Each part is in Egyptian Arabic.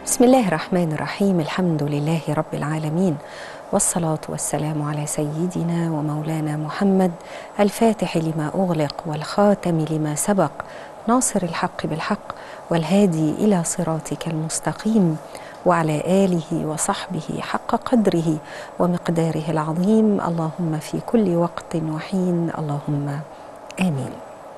بسم الله الرحمن الرحيم الحمد لله رب العالمين والصلاة والسلام على سيدنا ومولانا محمد الفاتح لما أغلق والخاتم لما سبق ناصر الحق بالحق والهادي إلى صراطك المستقيم وعلى آله وصحبه حق قدره ومقداره العظيم اللهم في كل وقت وحين اللهم آمين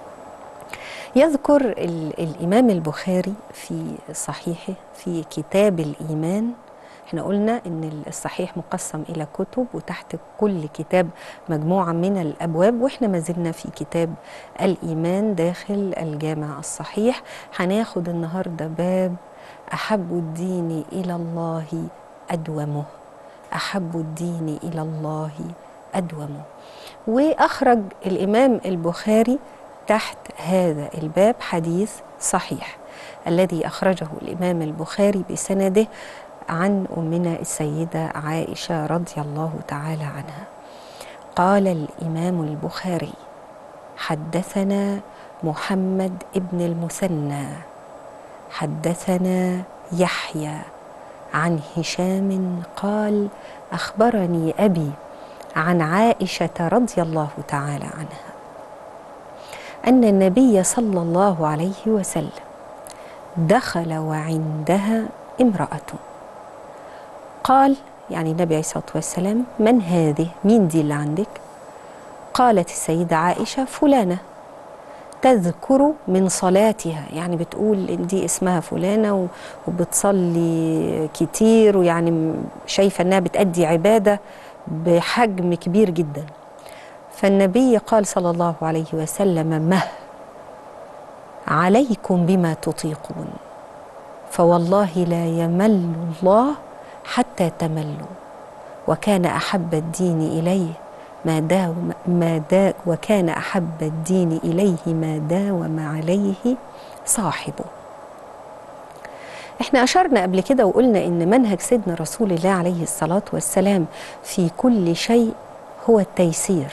يذكر الإمام البخاري في صحيحه في كتاب الإيمان احنا قلنا ان الصحيح مقسم الى كتب وتحت كل كتاب مجموعه من الابواب واحنا ما زلنا في كتاب الايمان داخل الجامع الصحيح هناخد النهارده باب احب الدين الى الله ادومه احب الدين الى الله ادومه واخرج الامام البخاري تحت هذا الباب حديث صحيح الذي اخرجه الامام البخاري بسنده عن امنا السيده عائشه رضي الله تعالى عنها قال الامام البخاري حدثنا محمد ابن المثنى حدثنا يحيى عن هشام قال اخبرني ابي عن عائشه رضي الله تعالى عنها ان النبي صلى الله عليه وسلم دخل وعندها امراه قال يعني النبي عليه الصلاه والسلام من هذه مين دي اللي عندك قالت السيده عائشه فلانه تذكر من صلاتها يعني بتقول ان دي اسمها فلانه وبتصلي كتير ويعني شايفه انها بتأدي عباده بحجم كبير جدا فالنبي قال صلى الله عليه وسلم مه عليكم بما تطيقون فوالله لا يمل الله حتى تملوا وكان احب الدين اليه ما داوم ما دا وكان احب الدين اليه ما داوم عليه صاحبه احنا اشرنا قبل كده وقلنا ان منهج سيدنا رسول الله عليه الصلاه والسلام في كل شيء هو التيسير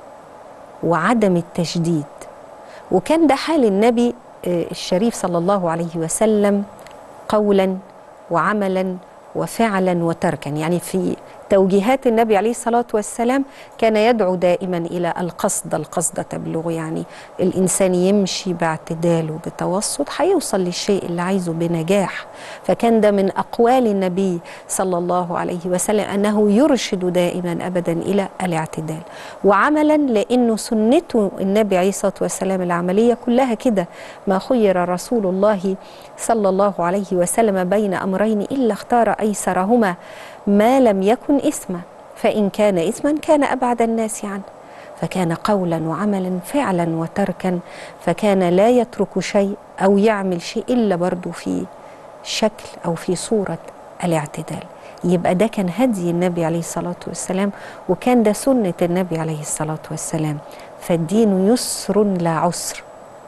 وعدم التشديد وكان ده حال النبي الشريف صلى الله عليه وسلم قولا وعملا وفعلا وتركا يعني في توجيهات النبي عليه الصلاة والسلام كان يدعو دائما إلى القصد القصد تبلغ يعني الإنسان يمشي باعتدال وبتوسط هيوصل للشيء اللي عايزه بنجاح فكان ده من أقوال النبي صلى الله عليه وسلم أنه يرشد دائما أبدا إلى الاعتدال وعملا لأنه سنته النبي عليه الصلاة والسلام العملية كلها كده ما خير رسول الله صلى الله عليه وسلم بين أمرين إلا اختار أيسرهما ما لم يكن إثما فإن كان إثما كان أبعد الناس عنه فكان قولا وعملا فعلا وتركا فكان لا يترك شيء أو يعمل شيء إلا برضه في شكل أو في صورة الاعتدال يبقى ده كان هدي النبي عليه الصلاة والسلام وكان ده سنة النبي عليه الصلاة والسلام فالدين يسر لا عسر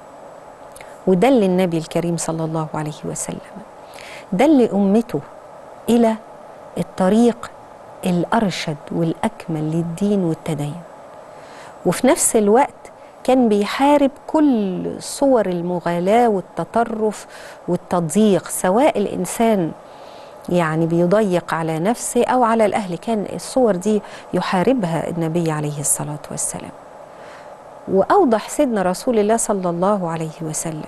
ودل النبي الكريم صلى الله عليه وسلم دل أمته إلى الطريق الأرشد والأكمل للدين والتدين وفي نفس الوقت كان بيحارب كل صور المغالاة والتطرف والتضييق سواء الإنسان يعني بيضيق على نفسه أو على الأهل كان الصور دي يحاربها النبي عليه الصلاة والسلام وأوضح سيدنا رسول الله صلى الله عليه وسلم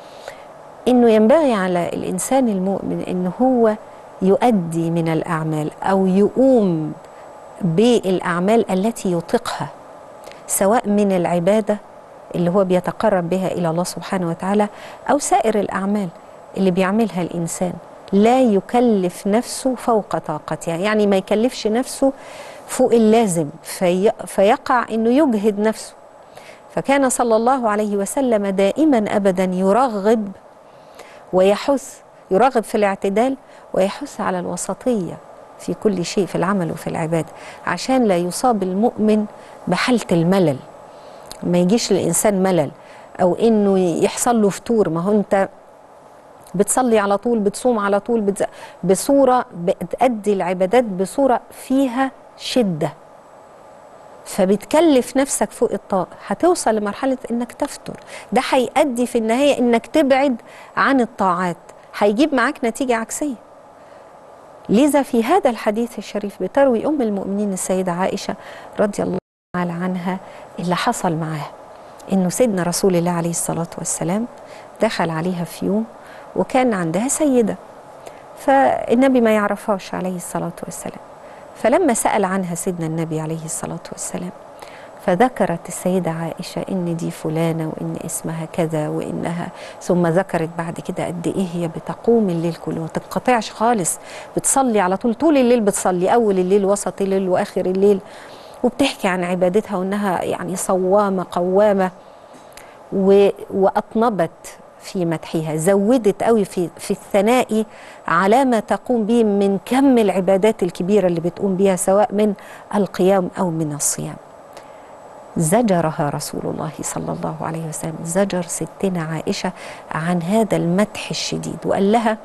إنه ينبغي على الإنسان المؤمن إن هو يؤدي من الأعمال أو يقوم بالأعمال التي يطيقها سواء من العبادة اللي هو بيتقرب بها إلى الله سبحانه وتعالى أو سائر الأعمال اللي بيعملها الإنسان لا يكلف نفسه فوق طاقتها يعني ما يكلفش نفسه فوق اللازم في فيقع أنه يجهد نفسه فكان صلى الله عليه وسلم دائما أبدا يرغب ويحث يرغب في الاعتدال ويحث على الوسطية في كل شيء في العمل وفي العبادة عشان لا يصاب المؤمن بحالة الملل ما يجيش للإنسان ملل أو إنه يحصل له فتور ما هو أنت بتصلي على طول بتصوم على طول بتز... بصورة بتأدي العبادات بصورة فيها شدة فبتكلف نفسك فوق الطاقة هتوصل لمرحلة انك تفتر ده هيؤدي في النهاية انك تبعد عن الطاعات هيجيب معاك نتيجة عكسية لذا في هذا الحديث الشريف بتروي أم المؤمنين السيدة عائشة رضي الله تعالى عنها اللي حصل معاها إنه سيدنا رسول الله عليه الصلاة والسلام دخل عليها في يوم وكان عندها سيدة فالنبي ما يعرفهاش عليه الصلاة والسلام فلما سأل عنها سيدنا النبي عليه الصلاة والسلام فذكرت السيدة عائشة إن دي فلانة وإن اسمها كذا وإنها ثم ذكرت بعد كده قد إيه هي بتقوم الليل كله ما تنقطعش خالص بتصلي على طول طول الليل بتصلي أول الليل وسط الليل وآخر الليل وبتحكي عن عبادتها وإنها يعني صوامة قوامة و... وأطنبت في مدحها زودت قوي في في الثناء على ما تقوم به من كم العبادات الكبيرة اللي بتقوم بها سواء من القيام أو من الصيام زجرها رسول الله صلى الله عليه وسلم زجر ستنا عائشة عن هذا المدح الشديد وقال لها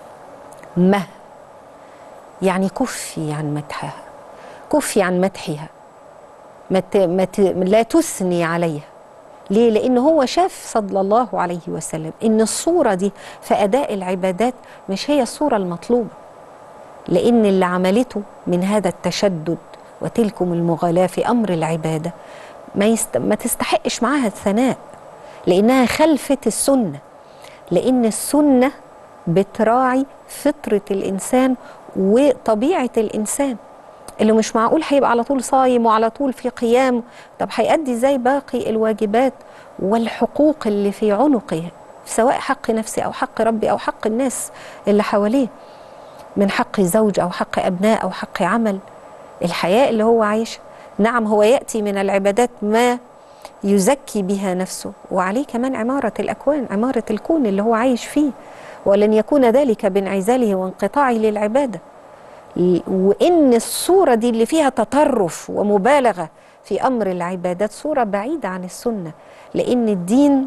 مه يعني كفي عن مدحها كفي عن مدحها ما ت... ما ت... لا تثني عليها ليه؟ لأن هو شاف صلى الله عليه وسلم إن الصورة دي في أداء العبادات مش هي الصورة المطلوبة لأن اللي عملته من هذا التشدد وتلكم المغالاة في أمر العبادة ما, يست... ما تستحقش معاها الثناء لأنها خلفت السنة لأن السنة بتراعي فطرة الإنسان وطبيعة الإنسان اللي مش معقول هيبقى على طول صايم وعلى طول في قيام طب هيأدي ازاي باقي الواجبات والحقوق اللي في عنقه سواء حق نفسي أو حق ربي أو حق الناس اللي حواليه من حق زوج أو حق أبناء أو حق عمل الحياة اللي هو عايشها نعم هو يأتي من العبادات ما يزكي بها نفسه وعليه كمان عمارة الأكوان عمارة الكون اللي هو عايش فيه ولن يكون ذلك بانعزاله وانقطاعه للعبادة وإن الصورة دي اللي فيها تطرف ومبالغة في أمر العبادات صورة بعيدة عن السنة لأن الدين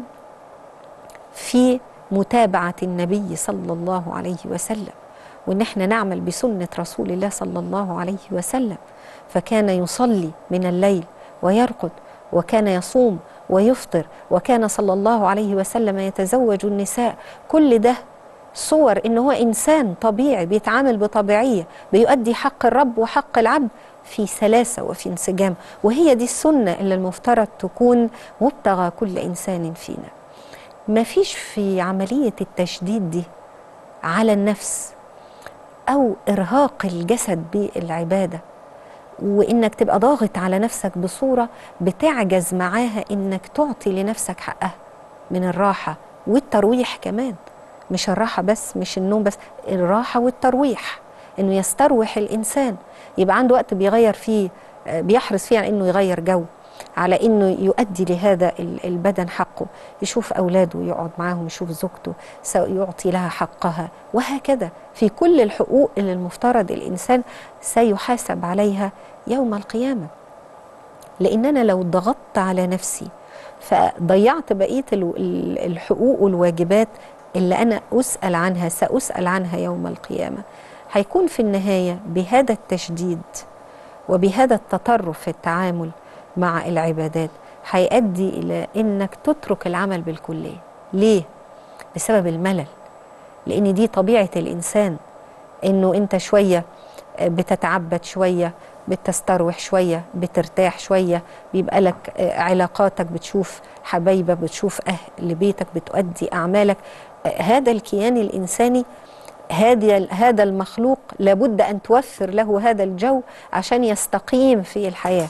في متابعة النبي صلى الله عليه وسلم وإن احنا نعمل بسنة رسول الله صلى الله عليه وسلم فكان يصلي من الليل ويرقد وكان يصوم ويفطر وكان صلى الله عليه وسلم يتزوج النساء كل ده صور ان هو انسان طبيعي بيتعامل بطبيعيه بيؤدي حق الرب وحق العبد في سلاسه وفي انسجام وهي دي السنه اللي المفترض تكون مبتغى كل انسان فينا ما فيش في عمليه التشديد دي على النفس او ارهاق الجسد بالعباده وانك تبقى ضاغط على نفسك بصوره بتعجز معاها انك تعطي لنفسك حقها من الراحه والترويح كمان مش الراحه بس مش النوم بس الراحه والترويح انه يستروح الانسان يبقى عنده وقت بيغير فيه بيحرص فيه على انه يغير جو على انه يؤدي لهذا البدن حقه يشوف اولاده يقعد معاهم يشوف زوجته يعطي لها حقها وهكذا في كل الحقوق اللي المفترض الانسان سيحاسب عليها يوم القيامه لان انا لو ضغطت على نفسي فضيعت بقيه الحقوق والواجبات اللي انا اسال عنها ساسال عنها يوم القيامه هيكون في النهايه بهذا التشديد وبهذا التطرف في التعامل مع العبادات هيؤدي الى انك تترك العمل بالكليه ليه بسبب الملل لان دي طبيعه الانسان انه انت شويه بتتعبد شويه بتستروح شويه بترتاح شويه بيبقى لك علاقاتك بتشوف حبايبك بتشوف اهل بيتك بتؤدي اعمالك هذا الكيان الانساني هذا هذا المخلوق لابد ان توفر له هذا الجو عشان يستقيم في الحياه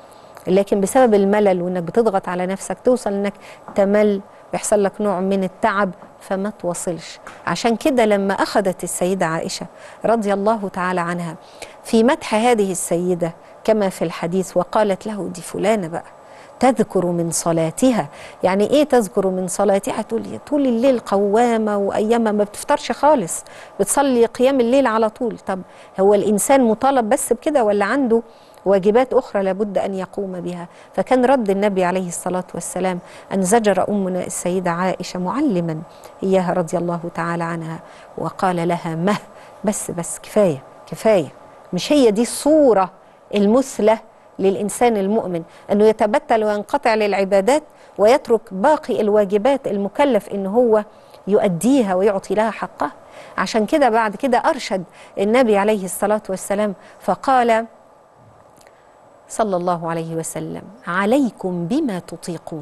لكن بسبب الملل وانك بتضغط على نفسك توصل انك تمل بيحصل لك نوع من التعب فما توصلش عشان كده لما اخذت السيده عائشه رضي الله تعالى عنها في مدح هذه السيده كما في الحديث وقالت له دي فلانه بقى تذكر من صلاتها يعني ايه تذكر من صلاتها تقول طول الليل قوامه وايامها ما بتفطرش خالص بتصلي قيام الليل على طول طب هو الانسان مطالب بس بكده ولا عنده واجبات أخرى لابد أن يقوم بها فكان رد النبي عليه الصلاة والسلام أن زجر أمنا السيدة عائشة معلما إياها رضي الله تعالى عنها وقال لها مه بس بس كفاية كفاية مش هي دي الصورة المثلى للإنسان المؤمن أنه يتبتل وينقطع للعبادات ويترك باقي الواجبات المكلف أن هو يؤديها ويعطي لها حقها عشان كده بعد كده أرشد النبي عليه الصلاة والسلام فقال صلى الله عليه وسلم عليكم بما تطيقون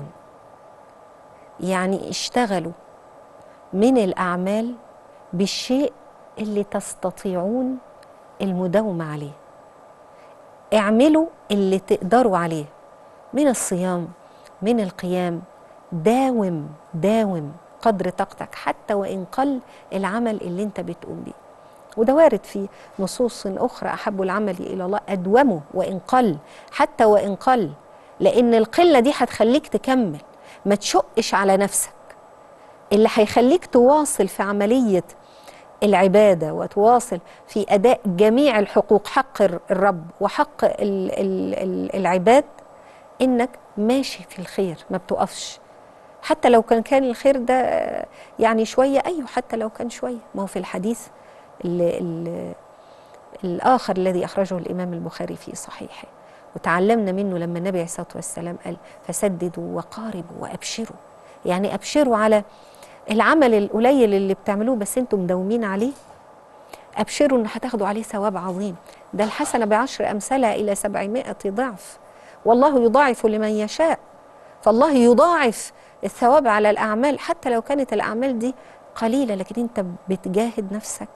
يعني اشتغلوا من الأعمال بالشيء اللي تستطيعون المداومة عليه اعملوا اللي تقدروا عليه من الصيام من القيام داوم داوم قدر طاقتك حتى وإن قل العمل اللي انت بتقوم بيه وده وارد في نصوص أخرى أحب العمل إلى الله أدومه وإن قل حتى وإن قل لأن القلة دي هتخليك تكمل ما تشقش على نفسك اللي هيخليك تواصل في عملية العبادة وتواصل في أداء جميع الحقوق حق الرب وحق ال ال ال العباد إنك ماشي في الخير ما بتقفش حتى لو كان كان الخير ده يعني شوية أيوه حتى لو كان شوية ما هو في الحديث ال ال الآخر الذي أخرجه الإمام البخاري في صحيحه وتعلمنا منه لما النبي عليه الصلاة والسلام قال فسددوا وقاربوا وأبشروا يعني أبشروا على العمل القليل اللي بتعملوه بس انتم مداومين عليه أبشروا إن هتاخدوا عليه ثواب عظيم ده الحسنة بعشر أمثالها إلى سبعمائة ضعف والله يضاعف لمن يشاء فالله يضاعف الثواب على الأعمال حتى لو كانت الأعمال دي قليلة لكن أنت بتجاهد نفسك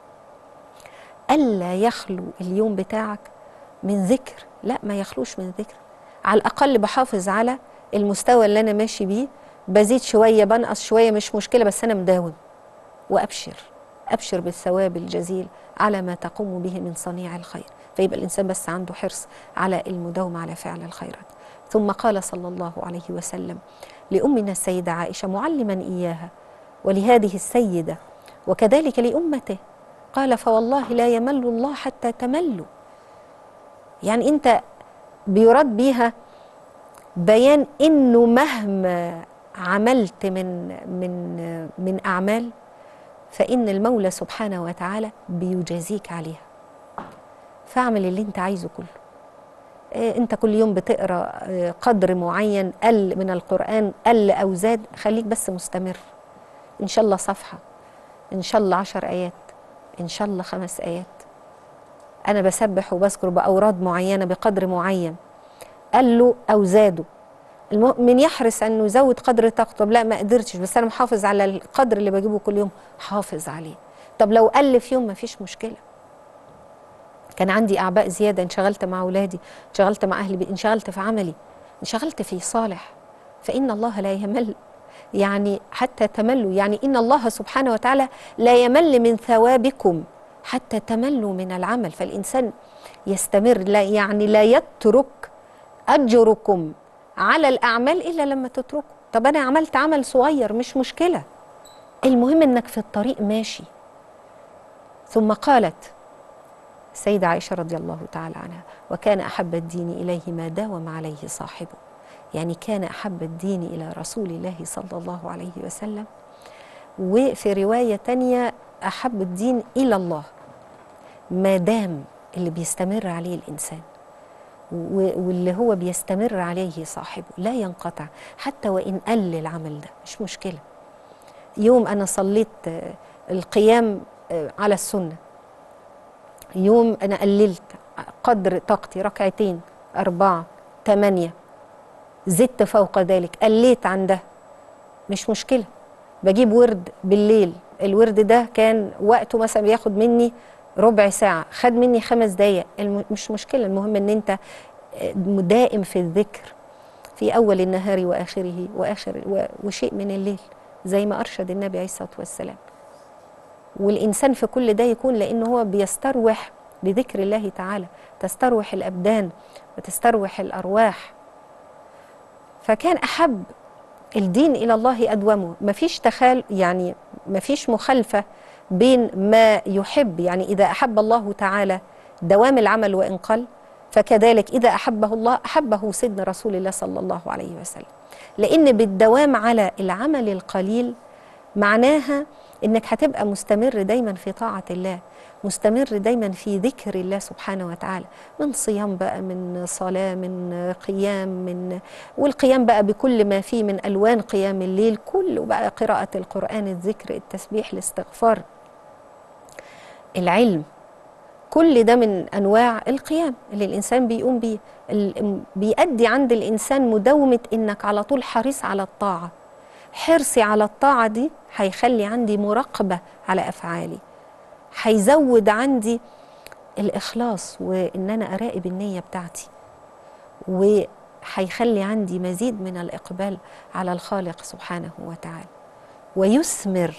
ألا يخلو اليوم بتاعك من ذكر لا ما يخلوش من ذكر على الأقل بحافظ على المستوى اللي أنا ماشي بيه بزيد شوية بنقص شوية مش مشكلة بس أنا مداوم وأبشر أبشر بالثواب الجزيل على ما تقوم به من صنيع الخير فيبقى الإنسان بس عنده حرص على المداومة على فعل الخيرات ثم قال صلى الله عليه وسلم لأمنا السيدة عائشة معلما إياها ولهذه السيدة وكذلك لأمته قال فوالله لا يمل الله حتى تملوا يعني أنت بيراد بيها بيان إنه مهما عملت من من من أعمال فإن المولى سبحانه وتعالى بيجازيك عليها فاعمل اللي انت عايزه كله انت كل يوم بتقرا قدر معين قل من القران قل او زاد خليك بس مستمر ان شاء الله صفحه ان شاء الله عشر ايات ان شاء الله خمس ايات انا بسبح وبذكر باوراد معينه بقدر معين قالوا او زادوا المؤمن يحرص انه يزود قدر طاقته لا ما قدرتش بس انا محافظ على القدر اللي بجيبه كل يوم حافظ عليه طب لو قل في يوم ما فيش مشكله كان عندي اعباء زياده انشغلت مع اولادي انشغلت مع اهلي انشغلت في عملي انشغلت في صالح فان الله لا يمل يعني حتى تملوا يعني ان الله سبحانه وتعالى لا يمل من ثوابكم حتى تملوا من العمل فالانسان يستمر لا يعني لا يترك اجركم على الاعمال الا لما تتركوا طب انا عملت عمل صغير مش مشكله المهم انك في الطريق ماشي ثم قالت السيدة عائشة رضي الله تعالى عنها وكان أحب الدين إليه ما داوم عليه صاحبه يعني كان أحب الدين إلى رسول الله صلى الله عليه وسلم وفي رواية تانية أحب الدين إلى الله ما دام اللي بيستمر عليه الإنسان واللي هو بيستمر عليه صاحبه لا ينقطع حتى وإن قل العمل ده مش مشكلة يوم أنا صليت القيام على السنة يوم أنا قللت قدر طاقتي ركعتين أربعة ثمانية زدت فوق ذلك قليت عن ده مش مشكلة بجيب ورد بالليل الورد ده كان وقته مثلا بياخد مني ربع ساعة خد مني خمس دقايق مش مشكلة المهم ان انت دائم في الذكر في أول النهار وآخره وآخر وشيء من الليل زي ما أرشد النبي عليه الصلاة والسلام والإنسان في كل ده يكون لأنه هو بيستروح بذكر الله تعالى تستروح الأبدان وتستروح الأرواح فكان أحب الدين إلى الله أدومه مفيش تخال يعني مفيش مخالفة بين ما يحب يعني إذا أحب الله تعالى دوام العمل وإن قل فكذلك إذا أحبه الله أحبه سيدنا رسول الله صلى الله عليه وسلم لأن بالدوام على العمل القليل معناها انك هتبقى مستمر دايما في طاعه الله مستمر دايما في ذكر الله سبحانه وتعالى من صيام بقى من صلاه من قيام من والقيام بقى بكل ما فيه من الوان قيام الليل كله بقى قراءه القران الذكر التسبيح الاستغفار العلم كل ده من انواع القيام اللي الانسان بيقوم بيه ال- بيأدي عند الانسان مداومه انك على طول حريص على الطاعه حرصي على الطاعه دي هيخلي عندي مراقبه على افعالي هيزود عندي الاخلاص وان انا اراقب النيه بتاعتي وهيخلي عندي مزيد من الاقبال على الخالق سبحانه وتعالى ويثمر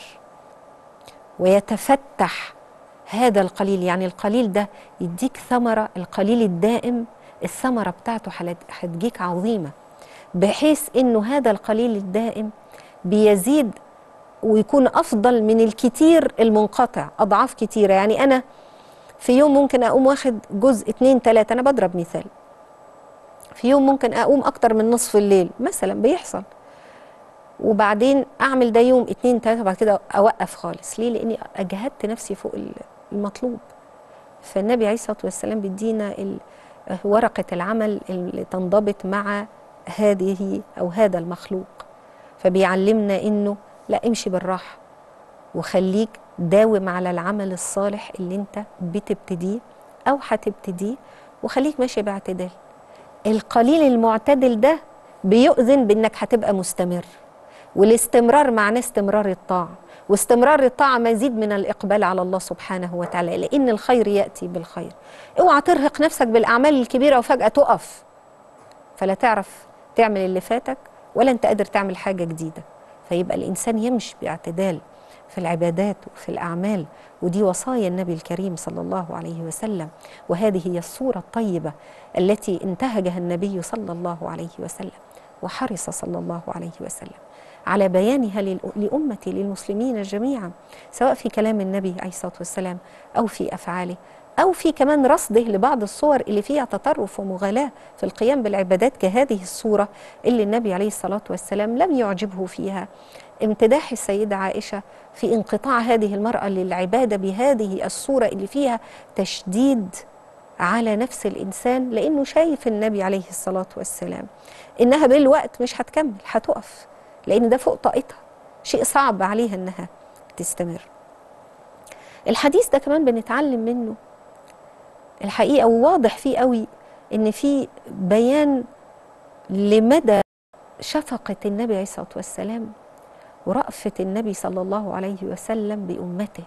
ويتفتح هذا القليل يعني القليل ده يديك ثمرة القليل الدائم الثمرة بتاعته حلت- هتجيك عظيمة بحيث انه هذا القليل الدائم بيزيد ويكون افضل من الكتير المنقطع اضعاف كتيرة يعني انا في يوم ممكن اقوم واخد جزء اتنين تلاتة انا بضرب مثال في يوم ممكن اقوم اكتر من نصف الليل مثلا بيحصل وبعدين اعمل ده يوم اتنين تلاته وبعد كده اوقف خالص ليه لاني اجهدت نفسي فوق المطلوب فالنبي عليه الصلاه والسلام بيدينا ال- ورقه العمل اللي تنضبط مع هذه او هذا المخلوق فبيعلمنا انه لا امشي بالراحه وخليك داوم على العمل الصالح اللي انت بتبتديه او هتبتديه وخليك ماشي باعتدال القليل المعتدل ده بيؤذن بانك هتبقى مستمر والاستمرار معناه استمرار الطاعه واستمرار الطاعه مزيد من الاقبال على الله سبحانه وتعالى لان الخير ياتي بالخير اوعى ترهق نفسك بالاعمال الكبيره وفجاه تقف فلا تعرف تعمل اللي فاتك ولا انت قادر تعمل حاجه جديده فيبقى الانسان يمشي باعتدال في العبادات وفي الاعمال ودي وصايا النبي الكريم صلى الله عليه وسلم وهذه هي الصوره الطيبه التي انتهجها النبي صلى الله عليه وسلم وحرص صلى الله عليه وسلم على بيانها للأ- لأمتي للمسلمين جميعا سواء في كلام النبي عليه الصلاة والسلام أو في أفعاله أو في كمان رصده لبعض الصور اللي فيها تطرف ومغالاة في القيام بالعبادات كهذه الصورة اللي النبي عليه الصلاة والسلام لم يعجبه فيها امتداح السيدة عائشة في انقطاع هذه المرأة للعبادة بهذه الصورة اللي فيها تشديد على نفس الإنسان لأنه شايف النبي عليه الصلاة والسلام إنها بالوقت مش هتكمل هتقف لأن ده فوق طاقتها شيء صعب عليها إنها تستمر الحديث ده كمان بنتعلم منه الحقيقة وواضح فيه قوي إن في بيان لمدى شفقة النبي عليه الصلاة والسلام ورأفة النبي صلى الله عليه وسلم بأمته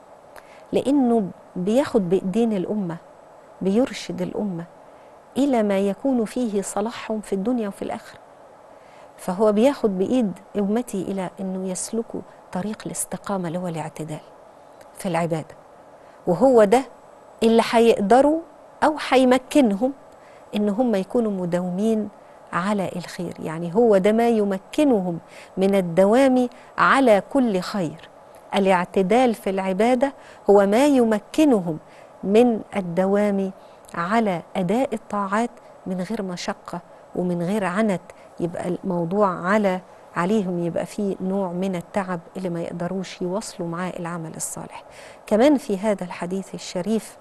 لأنه بياخد بإيدين الأمة بيرشد الأمة إلى ما يكون فيه صلاحهم في الدنيا وفي الآخرة فهو بياخد بإيد أمتي إلى أنه يسلكوا طريق الاستقامة اللي هو الاعتدال في العبادة وهو ده اللي هيقدروا أو هيمكنهم إن هم يكونوا مداومين على الخير يعني هو ده ما يمكنهم من الدوام على كل خير الاعتدال في العبادة هو ما يمكنهم من الدوام على أداء الطاعات من غير مشقة ومن غير عنت يبقى الموضوع على عليهم يبقى فيه نوع من التعب اللي ما يقدروش يواصلوا معاه العمل الصالح كمان في هذا الحديث الشريف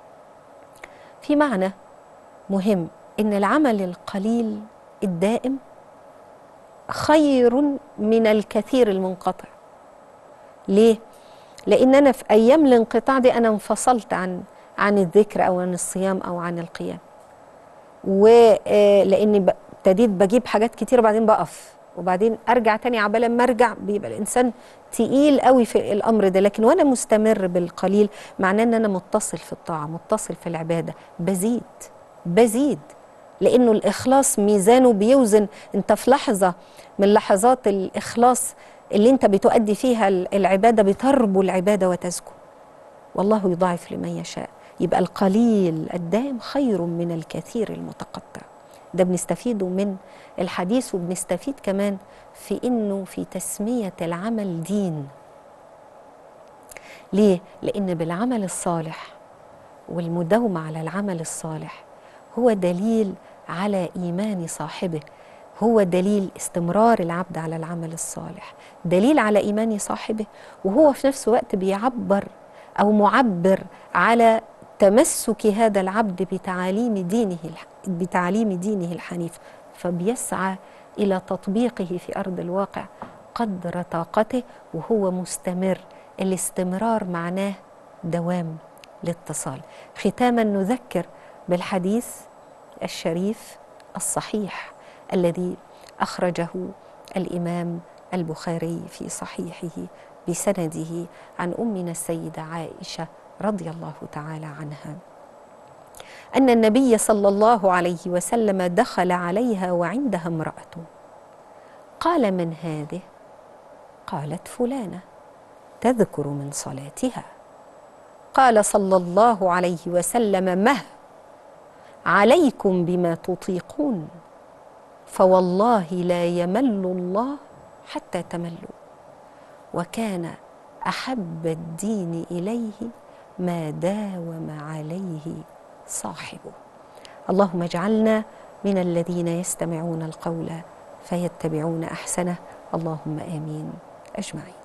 في معنى مهم ان العمل القليل الدائم خير من الكثير المنقطع ليه لان انا في ايام الانقطاع دي انا انفصلت عن عن الذكر او عن الصيام او عن القيام ولاني ابتديت بجيب حاجات كتير وبعدين بقف وبعدين ارجع تاني عبال ما ارجع بيبقى الانسان تقيل قوي في الامر ده لكن وانا مستمر بالقليل معناه ان انا متصل في الطاعه متصل في العباده بزيد بزيد لانه الاخلاص ميزانه بيوزن انت في لحظه من لحظات الاخلاص اللي انت بتؤدي فيها العباده بتربو العباده وتزكو والله يضاعف لمن يشاء يبقى القليل الدائم خير من الكثير المتقطع ده بنستفيده من الحديث وبنستفيد كمان في انه في تسميه العمل دين ليه لان بالعمل الصالح والمداومه على العمل الصالح هو دليل على ايمان صاحبه هو دليل استمرار العبد على العمل الصالح دليل على ايمان صاحبه وهو في نفس الوقت بيعبر او معبر على تمسك هذا العبد بتعاليم دينه بتعليم دينه الحنيف فبيسعى الى تطبيقه في ارض الواقع قدر طاقته وهو مستمر الاستمرار معناه دوام الاتصال ختاما نذكر بالحديث الشريف الصحيح الذي اخرجه الامام البخاري في صحيحه بسنده عن امنا السيده عائشه رضي الله تعالى عنها ان النبي صلى الله عليه وسلم دخل عليها وعندها امراته قال من هذه قالت فلانه تذكر من صلاتها قال صلى الله عليه وسلم مه عليكم بما تطيقون فوالله لا يمل الله حتى تملوا وكان احب الدين اليه ما داوم عليه صاحبه اللهم اجعلنا من الذين يستمعون القول فيتبعون احسنه اللهم امين اجمعين